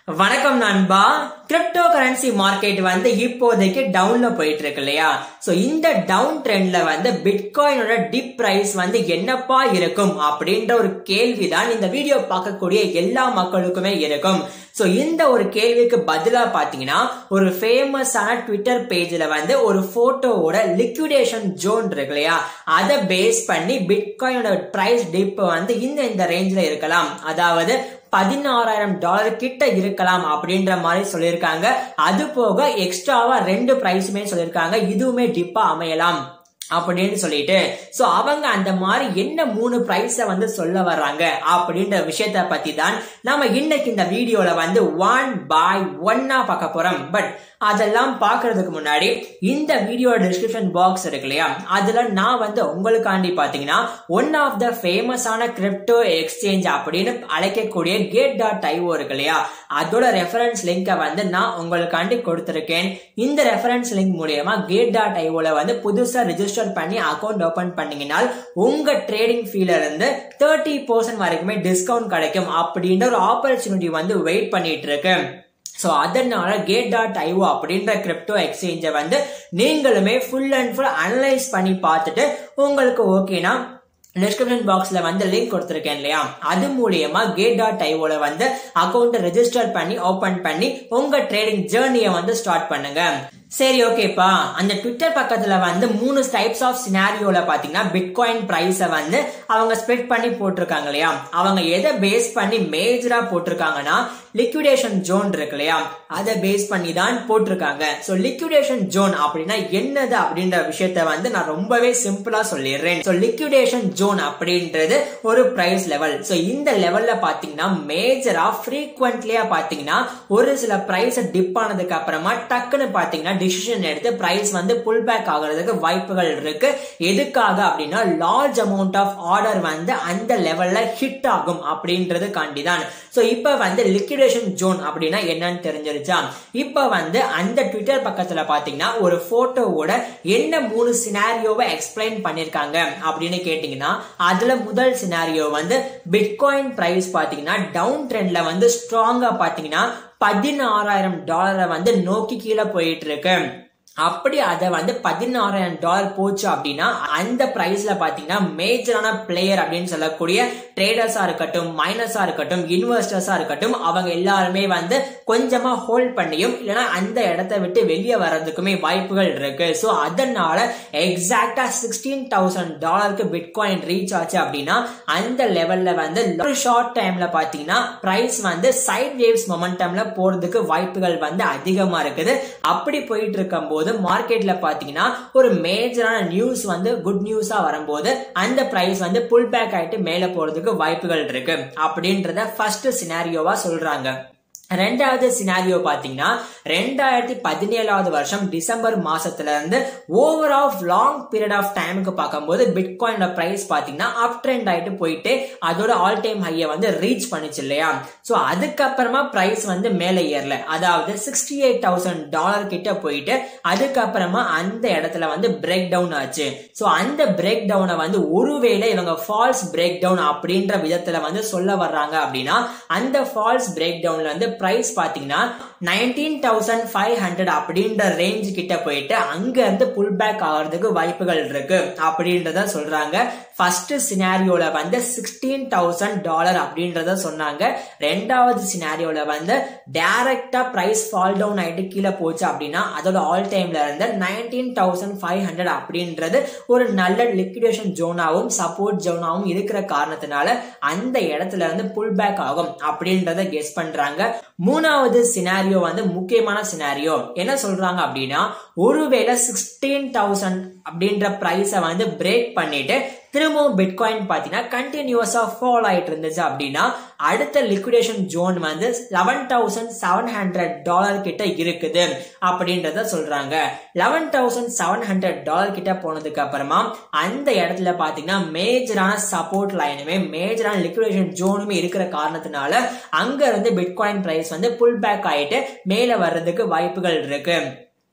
வணக்கம் நண்பா crypto currency market வந்து இப்போதைக்கு டவுன்ல போயிட்டு இருக்கு இல்லையா சோ இந்த டவுன் ட்ரெண்ட்ல வந்து பிட்காயினோட டிப் பிரைஸ் வந்து என்னப்பா இருக்கும் அப்படின்ற ஒரு கேள்விதான் இந்த வீடியோ பார்க்கக்கூடிய எல்லா மக்களுக்குமே இருக்கும் சோ இந்த ஒரு கேள்விக்கு பதிலா பாத்தீங்கன்னா ஒரு ஃபேமஸான ட்விட்டர் பேஜ்ல வந்து ஒரு போட்டோவோட லிக்விடேஷன் ஜோன் இருக்கு இல்லையா அதை பேஸ் பண்ணி பிட்காயினோட பிரைஸ் டிப் வந்து இந்த இந்த ரேஞ்சில இருக்கலாம் அதாவது பதினாறாயிரம் டாலர் கிட்ட இருக்கலாம் அப்படின்ற மாதிரி சொல்லியிருக்காங்க அது போக எக்ஸ்ட்ராவா ரெண்டு பிரைஸுமே சொல்லியிருக்காங்க இதுவுமே டிப்பா அமையலாம் அப்படின்னு சொல்லிட்டு சோ அவங்க அந்த மாதிரி என்ன மூணு பிரைஸ வந்து சொல்ல வர்றாங்க அப்படின்ற விஷயத்த பத்தி தான் நம்ம இன்னைக்கு இந்த வீடியோல வந்து ஒன் பை ஒன்னா பார்க்க போறோம் பட் அதெல்லாம் பாக்குறதுக்கு முன்னாடி இந்த வீடியோ டிஸ்கிரிப்ஷன் பாக்ஸ் இருக்கு இல்லையா அதுல நான் வந்து உங்களுக்காண்டி பாத்தீங்கன்னா ஒன் ஆஃப் த ஃபேமஸான கிரிப்டோ எக்ஸ்சேஞ்ச் அப்படின்னு அழைக்கக்கூடிய கேட் டாட் ஐஓ இருக்கு இல்லையா அதோட ரெஃபரன்ஸ் லிங்கை வந்து நான் உங்களுக்காண்டி கொடுத்திருக்கேன் இந்த ரெஃபரன்ஸ் லிங்க் மூலியமா கேட் டாட் ஐஓல வந்து புதுசா ரிஜிஸ்டர் பண்ணி அக்கௌண்ட் ஓபன் பண்ணீங்கன்னா உங்க ட்ரேடிங் ஃபீல இருந்து தேர்ட்டி பர்சன்ட் வரைக்குமே டிஸ்கவுண்ட் கிடைக்கும் அப்படின்ற ஒரு ஆப்பர்ச்சுனிட்டி வந்து வெயிட் பண்ணிட்டு இருக்கு ஸோ அதனால கேட் டாட் ஐஓ அப்படின்ற கிரிப்டோ எக்ஸ்சேஞ்சை வந்து நீங்களுமே ஃபுல் அண்ட் ஃபுல் அனலைஸ் பண்ணி பார்த்துட்டு உங்களுக்கு ஓகேனா டிஸ்கிரிப்ஷன் பாக்ஸ்ல வந்து லிங்க் கொடுத்துருக்கேன் இல்லையா அது மூலியமா கேட் டாட் ஐஓல வந்து அக்கௌண்ட் ரெஜிஸ்டர் பண்ணி ஓபன் பண்ணி உங்க ட்ரேடிங் ஜேர்னியை வந்து ஸ்டார்ட் பண்ணுங்க சரி ஓகேப்பா அந்த ட்விட்டர் பக்கத்துல வந்து மூணு டைப்ஸ் ஆஃப் சினாரியோல பாத்தீங்கன்னா பிட்காயின் பிரைஸ வந்து அவங்க ஸ்ப்ளிட் பண்ணி போட்டிருக்காங்க இல்லையா அவங்க எதை பேஸ் பண்ணி மேஜரா போட்டிருக்காங்கன்னா லிக்விடேஷன் ஜோன் இருக்கு இல்லையா அதை பேஸ் பண்ணி தான் போட்டிருக்காங்க ஸோ லிக்விடேஷன் ஜோன் அப்படின்னா என்னது அப்படின்ற விஷயத்த வந்து நான் ரொம்பவே சிம்பிளா சொல்லிடுறேன் ஸோ லிக்விடேஷன் ஜோன் அப்படின்றது ஒரு பிரைஸ் லெவல் ஸோ இந்த லெவல்ல பாத்தீங்கன்னா மேஜரா ஃப்ரீக்வெண்ட்லியா பாத்தீங்கன்னா ஒரு சில பிரைஸ் டிப் ஆனதுக்கு அப்புறமா டக்குன்னு பாத்தீங்கன்னா டிசிஷன் எடுத்து பிரைஸ் வந்து புல் பேக் ஆகுறதுக்கு வாய்ப்புகள் இருக்கு எதுக்காக அப்படின்னா லார்ஜ் அமௌண்ட் ஆஃப் ஆர்டர் வந்து அந்த லெவல்ல ஹிட் ஆகும் அப்படின்றது காண்டிதான் ஸோ இப்போ வந்து லிக்விடேஷன் ஜோன் அப்படின்னா என்னன்னு தெரிஞ்சிருச்சா இப்போ வந்து அந்த ட்விட்டர் பக்கத்துல பாத்தீங்கன்னா ஒரு போட்டோவோட என்ன மூணு சினாரியோவை எக்ஸ்பிளைன் பண்ணிருக்காங்க அப்படின்னு கேட்டீங்கன்னா அதுல முதல் சினாரியோ வந்து பிட்காயின் பிரைஸ் பாத்தீங்கன்னா டவுன் ட்ரெண்ட்ல வந்து ஸ்ட்ராங்கா பாத்தீங்கன்னா பதினாறாயிரம் டாலரை வந்து நோக்கி கீழே போயிட்டு இருக்கு அப்படி அதை வந்து பதினாறாயிரம் டாலர் போச்சு அப்படின்னா அந்த பிரைஸ்ல பாத்தீங்கன்னா மேஜரான பிளேயர் அப்படின்னு சொல்லக்கூடிய ட்ரேடர்ஸா இருக்கட்டும் மைனஸா இருக்கட்டும் இன்வெஸ்டர்ஸா இருக்கட்டும் அவங்க எல்லாருமே வந்து கொஞ்சமா ஹோல்ட் பண்ணியும் இல்லைன்னா அந்த இடத்த விட்டு வெளியே வர்றதுக்குமே வாய்ப்புகள் இருக்கு ஸோ அதனால எக்ஸாக்டா சிக்ஸ்டீன் தௌசண்ட் டாலருக்கு பிட்காயின் ரீச் ஆச்சு அப்படின்னா அந்த லெவல்ல வந்து ஒரு ஷார்ட் டைம்ல பாத்தீங்கன்னா பிரைஸ் வந்து சைட் வேவ்ஸ் மொமெண்டம்ல போறதுக்கு வாய்ப்புகள் வந்து அதிகமா இருக்குது அப்படி போயிட்டு இருக்கும் போது மார்க்கெட்ல பாத்தீங்கன்னா ஒரு மேஜரான நியூஸ் வந்து குட் நியூஸா வரும்போது அந்த பிரைஸ் வந்து புல் பேக் ஆயிட்டு மேல போறதுக்கு வாய்ப்புகள் இருக்கு அப்படின்றத ஃபர்ஸ்ட் சினாரியோவா சொல்றாங்க ரெண்டாவது சினாரியோ பாத்தீங்கன்னா ரெண்டாயிரத்தி பதினேழாவது வருஷம் டிசம்பர் மாசத்துல இருந்து over of long period of டைமுக்கு பார்க்கும்போது பிட்காயினோட பிரைஸ் பாத்தீங்கன்னா அப் ட்ரெண்ட் ஆயிட்டு போயிட்டு அதோட ஆல் டைம் ஹையை வந்து ரீச் பண்ணிச்சு இல்லையா சோ அதுக்கப்புறமா பிரைஸ் வந்து மேலே ஏறல அதாவது சிக்ஸ்டி எயிட் தௌசண்ட் டாலர் கிட்ட போயிட்டு அதுக்கப்புறமா அந்த இடத்துல வந்து பிரேக் டவுன் ஆச்சு சோ அந்த பிரேக் டவுனை வந்து ஒருவேளை இவங்க ஃபால்ஸ் பிரேக் டவுன் அப்படின்ற விதத்துல வந்து சொல்ல வர்றாங்க அப்படின்னா அந்த ஃபால்ஸ் பிரேக் டவுன்ல வந்து பிரைஸ் பாத்தீங்கன்னா நைன்டீன் தௌசண்ட் ஃபைவ் ஹண்ட்ரட் அப்படின்ற ரேஞ்ச் கிட்ட போயிட்டு அங்க இருந்து புல் பேக் ஆகிறதுக்கு வாய்ப்புகள் இருக்கு அப்படின்றத சொல்றாங்க ஃபர்ஸ்ட் சினாரியோல வந்து சிக்ஸ்டீன் தௌசண்ட் டாலர் அப்படின்றத சொன்னாங்க ரெண்டாவது சினாரியோல வந்து டைரக்டா பிரைஸ் ஃபால் டவுன் ஆயிட்டு கீழே போச்சு அப்படின்னா அதோட ஆல் டைம்ல இருந்து நைன்டீன் தௌசண்ட் ஃபைவ் ஹண்ட்ரட் அப்படின்றது ஒரு நல்ல லிக்விடேஷன் ஜோனாவும் சப்போர்ட் ஜோனாவும் இருக்கிற காரணத்தினால அந்த இடத்துல இருந்து புல் பேக் ஆகும் அப்படின்றத கெஸ் பண்றாங்க மூணாவது சினாரியோ வந்து முக்கியமான சினாரியோ என்ன சொல்றாங்க அப்படின்னா ஒருவேளை சிக்ஸ்டீன் தௌசண்ட் அப்படின்ற பிரைஸை வந்து பிரேக் பண்ணிட்டு திரும்பவும் பிட்காயின் பாத்தீங்கன்னா கண்டினியூஸா ஃபால் ஆயிட்டு இருந்துச்சு அப்படின்னா அடுத்த லிக்விடேஷன் ஜோன் வந்து eleven thousand seven hundred dollar கிட்ட இருக்குது அப்படின்றத சொல்றாங்க eleven thousand seven hundred dollar கிட்ட போனதுக்கு அப்புறமா அந்த இடத்துல பாத்தீங்கன்னா மேஜரான சப்போர்ட் லைனுமே மேஜரான லிக்விடேஷன் ஜோனுமே இருக்கிற காரணத்தினால அங்க இருந்து பிட்காயின் பிரைஸ் வந்து புல் பேக் ஆயிட்டு மேல வர்றதுக்கு வாய்ப்புகள் இருக்கு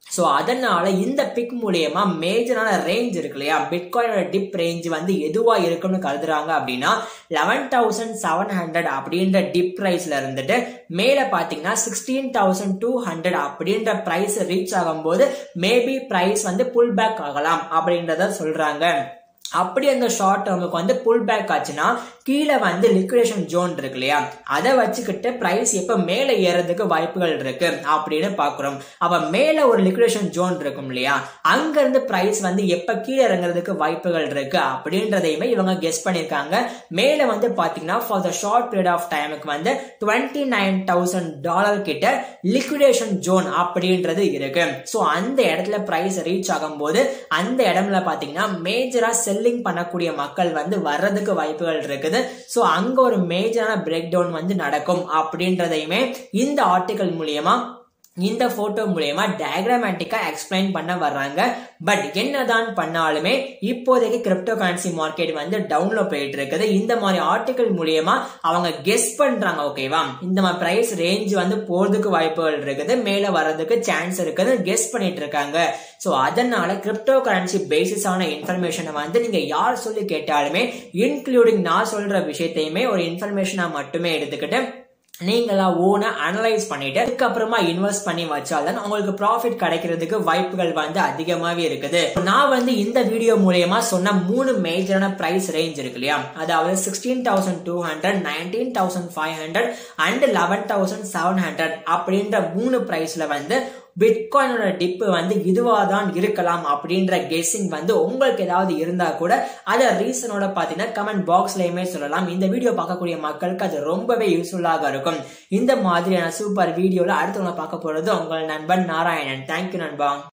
ஸோ அதனால இந்த பிக் மூலியமா மேஜரான ரேஞ்ச் இருக்கு இல்லையா பிட்காயினோட டிப் ரேஞ்ச் வந்து எதுவா இருக்கும்னு கருதுறாங்க அப்படின்னா லெவன் தௌசண்ட் செவன் ஹண்ட்ரட் அப்படின்ற டிப் பிரைஸ்ல இருந்துட்டு மேல பாத்தீங்கன்னா சிக்ஸ்டீன் தௌசண்ட் டூ ஹண்ட்ரட் அப்படின்ற பிரைஸ் ரீச் ஆகும்போது மேபி பிரைஸ் வந்து புல் பேக் ஆகலாம் அப்படின்றத சொல்றாங்க அப்படி அந்த ஷார்ட் டேர்முக்கு வந்து புல் பேக் ஆச்சுன்னா கீழே வந்து லிக்விடேஷன் ஜோன் இருக்கு இல்லையா அதை வச்சுக்கிட்டு பிரைஸ் எப்ப மேல ஏறதுக்கு வாய்ப்புகள் இருக்கு அப்படின்னு பாக்குறோம் அப்ப மேல ஒரு லிக்விடேஷன் ஜோன் இருக்கும் இல்லையா அங்க இருந்து பிரைஸ் வந்து எப்ப கீழே இறங்குறதுக்கு வாய்ப்புகள் இருக்கு அப்படின்றதையுமே இவங்க கெஸ் பண்ணிருக்காங்க மேல வந்து பாத்தீங்கன்னா for the short period of டைமுக்கு வந்து டுவெண்ட்டி நைன் தௌசண்ட் டாலர் கிட்ட லிக்விடேஷன் ஜோன் அப்படின்றது இருக்கு ஸோ அந்த இடத்துல பிரைஸ் ரீச் ஆகும்போது அந்த இடம்ல பாத்தீங்கன்னா மேஜரா செல்லிங் பண்ணக்கூடிய மக்கள் வந்து வர்றதுக்கு வாய்ப்புகள் இருக்குது ஸோ அங்க ஒரு மேஜரான பிரேக் டவுன் வந்து நடக்கும் அப்படின்றதையுமே இந்த ஆர்டிகல் மூலியமா இந்த போட்டோ மூலயமா டயக்ராமேட்டிக்கா எக்ஸ்பிளைன் பண்ண வர்றாங்க பட் என்னதான் பண்ணாலுமே இப்போதைக்கு கிரிப்டோ கரன்சி மார்க்கெட் வந்து டவுன்ல போயிட்டு இருக்குது இந்த மாதிரி ஆர்டிகல் மூலியமா அவங்க கெஸ் பண்றாங்க ஓகேவா இந்த மாதிரி பிரைஸ் ரேஞ்ச் வந்து போறதுக்கு வாய்ப்புகள் இருக்குது மேல வர்றதுக்கு சான்ஸ் இருக்குது கெஸ் பண்ணிட்டு இருக்காங்க ஸோ அதனால கிரிப்டோ கரன்சி பேசிஸான இன்ஃபர்மேஷனை வந்து நீங்க யார் சொல்லி கேட்டாலுமே இன்க்ளூடிங் நான் சொல்ற விஷயத்தையுமே ஒரு இன்ஃபர்மேஷனா மட்டுமே எடுத்துக்கிட்டு நீங்களா ஓனா அனலைஸ் பண்ணிட்டு அதுக்கப்புறமா இன்வெஸ்ட் பண்ணி வச்சால்தான் உங்களுக்கு ப்ராஃபிட் கிடைக்கிறதுக்கு வாய்ப்புகள் வந்து அதிகமாவே இருக்குது நான் வந்து இந்த வீடியோ மூலயமா சொன்ன மூணு மேஜரான பிரைஸ் ரேஞ்ச் இருக்கு இல்லையா அதாவது sixteen thousand two hundred nineteen thousand five hundred and eleven thousand seven hundred அப்படின்ற மூணு பிரைஸ்ல வந்து பிட்காயினோட டிப்பு வந்து இதுவா தான் இருக்கலாம் அப்படின்ற கெஸ்ஸிங் வந்து உங்களுக்கு ஏதாவது இருந்தா கூட அதை ரீசனோட பாத்தீங்கன்னா கமெண்ட் பாக்ஸ்லயுமே சொல்லலாம் இந்த வீடியோ பார்க்கக்கூடிய மக்களுக்கு அது ரொம்பவே யூஸ்ஃபுல்லாக இருக்கும் இந்த மாதிரியான சூப்பர் வீடியோல அடுத்தவங்க பார்க்க போறது உங்கள் நண்பன் நாராயணன் தேங்க்யூ நண்பா